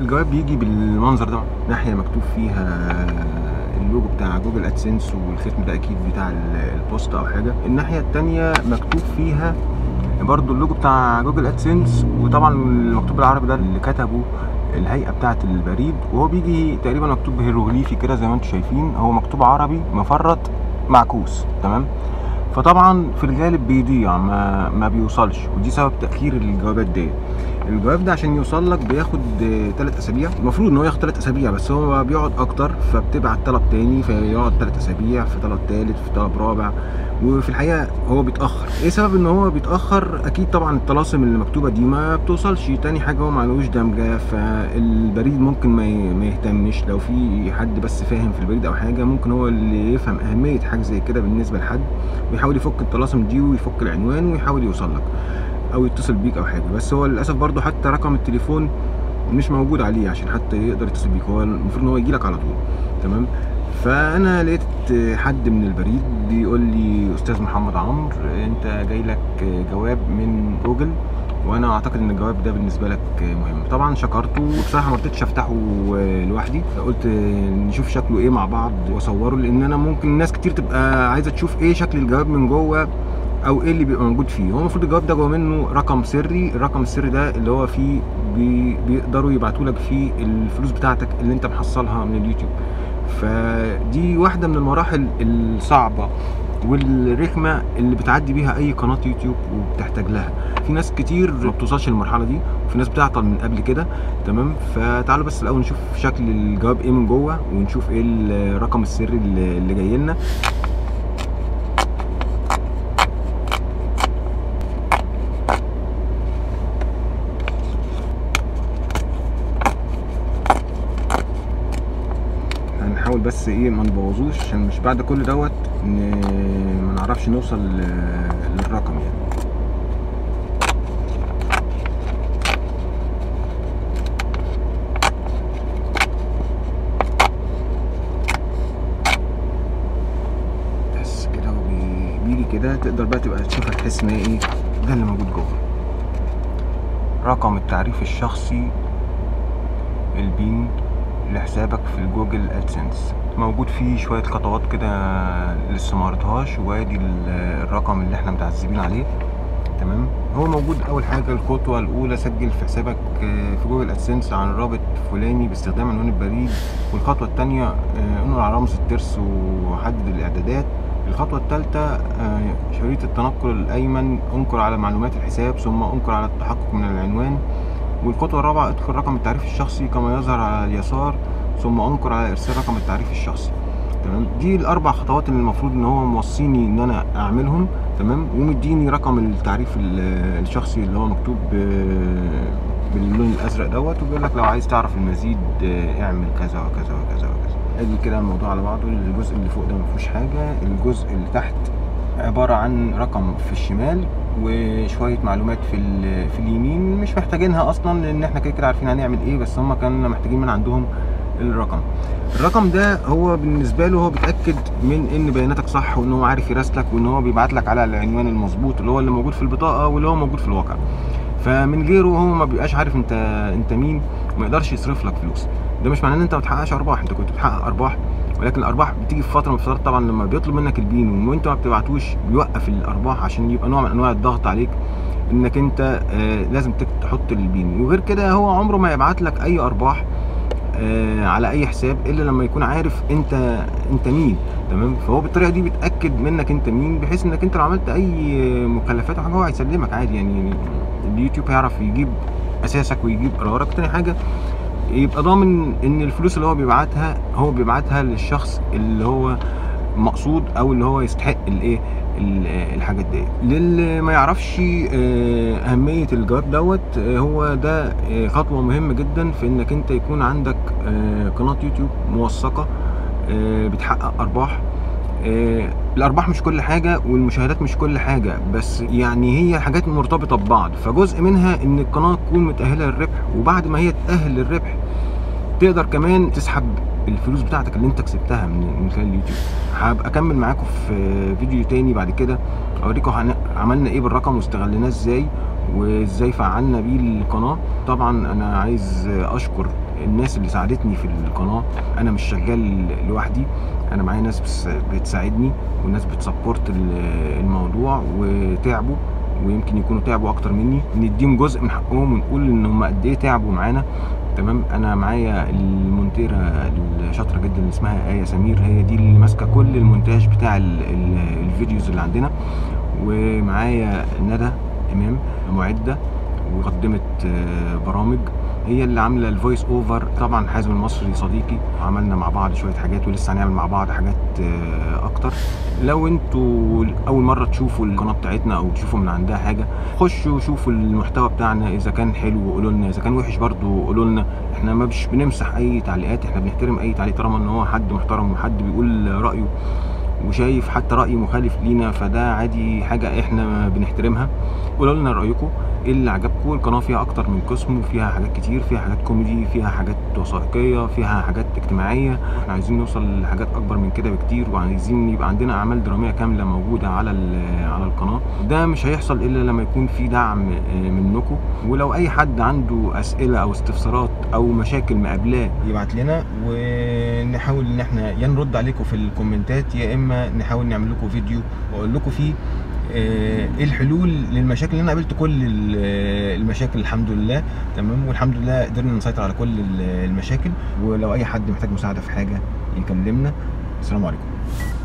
الجواب بيجي بالمنظر ده ناحيه مكتوب فيها اللوجو بتاع جوجل ادسنس والختم ده اكيد بتاع ال- البوست او حاجه الناحيه التانية مكتوب فيها برضو اللوجو بتاع جوجل ادسنس وطبعا المكتوب بالعربي ده اللي كتبه الهيئه بتاعه البريد وهو بيجي تقريبا مكتوب بهيروغليفي كده زي ما انتم شايفين هو مكتوب عربي مفرط معكوس تمام فطبعا في الغالب بيضيع ما ما بيوصلش ودي سبب تاخير الجوابات دي الجواب ده عشان يوصل لك بياخد ثلاث اسابيع المفروض ان هو ياخد ثلاث اسابيع بس هو بيقعد اكتر فبتبعت طلب تاني فيقعد ثلاث اسابيع في طلب ثالث في طلب رابع وفي الحقيقه هو بيتاخر ايه سبب ان هو بيتاخر اكيد طبعا الطلاسم اللي مكتوبه دي ما بتوصلش تاني حاجه هو معلوش دمجه فالبريد ممكن ما ي- ما يهتمش لو في حد بس فاهم في البريد او حاجه ممكن هو اللي يفهم اهميه حاجه زي كده بالنسبه لحد ويحاول يفك الطلاسم دي ويفك العنوان ويحاول يوصل لك او يتصل بيك او حاجه بس هو للاسف برضو حتى رقم التليفون مش موجود عليه عشان حتى يقدر يتصل بيك هو المفروض ان هو يجي لك على طول تمام فانا لقيت حد من البريد بيقول لي استاذ محمد عمرو انت جاي لك جواب من جوجل وانا اعتقد ان الجواب ده بالنسبه لك مهم طبعا شكرته وبصراحه ما رضيتش افتحه لوحدي قلت نشوف شكله ايه مع بعض واصوره لان انا ممكن ناس كتير تبقى عايزه تشوف ايه شكل الجواب من جوه او ايه اللي بيبقى موجود فيه هو المفروض الجواب ده جوه منه رقم سري الرقم السري ده اللي هو فيه بي بيقدروا يبعتوا لك فيه الفلوس بتاعتك اللي انت محصلها من اليوتيوب فدي واحده من المراحل الصعبه والرخمه اللي بتعدي بيها اي قناه يوتيوب وبتحتاج لها في ناس كتير ما بتوصلش للمرحله دي وفي ناس بتعطل من قبل كده تمام فتعالوا بس الاول نشوف شكل الجواب ايه من جوه ونشوف ايه الرقم السري اللي اللي جاي لنا هنحاول بس ايه ما نبوظوش عشان مش بعد كل دوت ن- ما نعرفش نوصل ل- للرقم يعني بس كده هو بي- بيجي كده تقدر بقى تبقى تشوفها تحس ان هي ايه ده اللي موجود جوه رقم التعريف الشخصي البين لحسابك في الجوجل ادسنس موجود فيه شوية خطوات كده لسه ما قريتهاش وادي ال- الرقم اللي احنا متعذبين عليه تمام هو موجود اول حاجة الخطوة الاولى سجل في حسابك آه، في جوجل ادسنس عن رابط فلاني باستخدام عنوان البريد والخطوة التانية آه، انقل على رمز الترس وحدد الاعدادات الخطوة الثالثة شريط التنقل الأيمن انقر على معلومات الحساب ثم انقر على التحقق من العنوان والخطوة الرابعة ادخل رقم التعريف الشخصي كما يظهر على اليسار ثم انقر على ارسال رقم التعريف الشخصي تمام دي الاربع خطوات اللي المفروض ان هو موصيني ان انا اعملهم تمام ومديني رقم التعريف ال- الشخصي اللي هو مكتوب ب- باللون الازرق دوت وبيقول لك لو عايز تعرف المزيد آه، اعمل كذا وكذا وكذا وكذا ادي كده الموضوع على بعضه الجزء اللي فوق ده ما فيهوش حاجه الجزء اللي تحت عباره عن رقم في الشمال وشويه معلومات في ال- في اليمين مش محتاجينها اصلا لان احنا كده كده عارفين هنعمل ايه بس هم كانوا محتاجين من عندهم الرقم الرقم ده هو بالنسبه له هو بيتاكد من ان بياناتك صح وان هو عارف يراسلك وان هو بيبعت لك على العنوان المظبوط اللي هو اللي موجود في البطاقه واللي هو موجود في الواقع فمن غيره هو ما بيبقاش عارف انت انت مين وما يقدرش يصرف لك فلوس ده مش معناه ان انت ما بتحققش ارباح انت كنت بتحقق ارباح ولكن الارباح بتيجي في فتره من الفترات طبعا لما بيطلب منك البين وانت ما بتبعتوش بيوقف الارباح عشان يبقى نوع من انواع الضغط عليك انك انت آه لازم تك- تحط البين وغير كده هو عمره ما يبعت لك اي ارباح آه على اي حساب الا لما يكون عارف انت انت مين تمام فهو بالطريقه دي بيتاكد منك انت مين بحيث انك انت لو عملت اي مكلفات او حاجه هو هيسلمك عادي يعني اليوتيوب هيعرف يجيب اساسك ويجيب قرارك تاني حاجه يبقى ضامن ان الفلوس اللي هو بيبعتها هو بيبعتها للشخص اللي هو مقصود او اللي هو يستحق الايه ال- الحاجات دي للي ما يعرفش آه، اهميه الجواب دوت آه، هو ده آه، خطوه مهمه جدا في انك انت يكون عندك آه، قناه يوتيوب موثقه آه، بتحقق ارباح آه، الارباح مش كل حاجه والمشاهدات مش كل حاجه بس يعني هي حاجات مرتبطه ببعض فجزء منها ان القناه تكون متاهله للربح وبعد ما هي تتاهل للربح تقدر كمان تسحب الفلوس بتاعتك اللي انت كسبتها من من خلال اليوتيوب هبقى اكمل معاكم في فيديو تاني بعد كده اوريكم هن- عملنا ايه بالرقم واستغليناه ازاي وازاي فعلنا بيه القناه طبعا انا عايز اشكر الناس اللي ساعدتني في القناه انا مش شغال لوحدي انا معايا ناس بس- بتساعدني والناس بتسبورت ال- الموضوع وتعبوا ويمكن يكونوا تعبوا اكتر مني نديهم جزء من حقهم ونقول ان هم قد ايه تعبوا معانا تمام انا معايا المونتيره الشاطره جدا اللي اسمها ايه سمير هي دي اللي ماسكه كل المونتاج بتاع ال- ال- الفيديوز اللي عندنا ومعايا ندى امام معده ومقدمه آه، برامج هي اللي عامله الفويس اوفر طبعا حازم المصري صديقي عملنا مع بعض شويه حاجات ولسه هنعمل مع بعض حاجات آه، اكتر لو انتوا اول مره تشوفوا القناه بتاعتنا او تشوفوا من عندها حاجه خشوا شوفوا المحتوى بتاعنا اذا كان حلو قولوا لنا اذا كان وحش برضو قولوا لنا احنا ما مش بنمسح اي تعليقات احنا بنحترم اي تعليق طالما ان هو حد محترم وحد بيقول رايه وشايف حتى راي مخالف لينا فده عادي حاجه احنا بنحترمها قولوا لنا رايكم ايه اللي عجبكم القناه فيها اكتر من قسم وفيها حاجات كتير فيها حاجات كوميدي فيها حاجات وثائقيه فيها حاجات اجتماعيه احنا عايزين نوصل لحاجات اكبر من كده بكتير وعايزين يبقى عندنا اعمال دراميه كامله موجوده على ال- على القناه ده مش هيحصل الا لما يكون في دعم آه، منكم ولو اي حد عنده اسئله او استفسارات او مشاكل مقابلاه يبعت لنا ونحاول ان احنا يا نرد عليكم في الكومنتات يا اما نحاول نعمل لكم فيديو واقول لكم فيه آه، ايه الحلول للمشاكل اللي انا قابلت كل ال- المشاكل الحمد لله تمام والحمد لله قدرنا نسيطر على كل ال- المشاكل ولو اي حد محتاج مساعده في حاجه يكلمنا السلام عليكم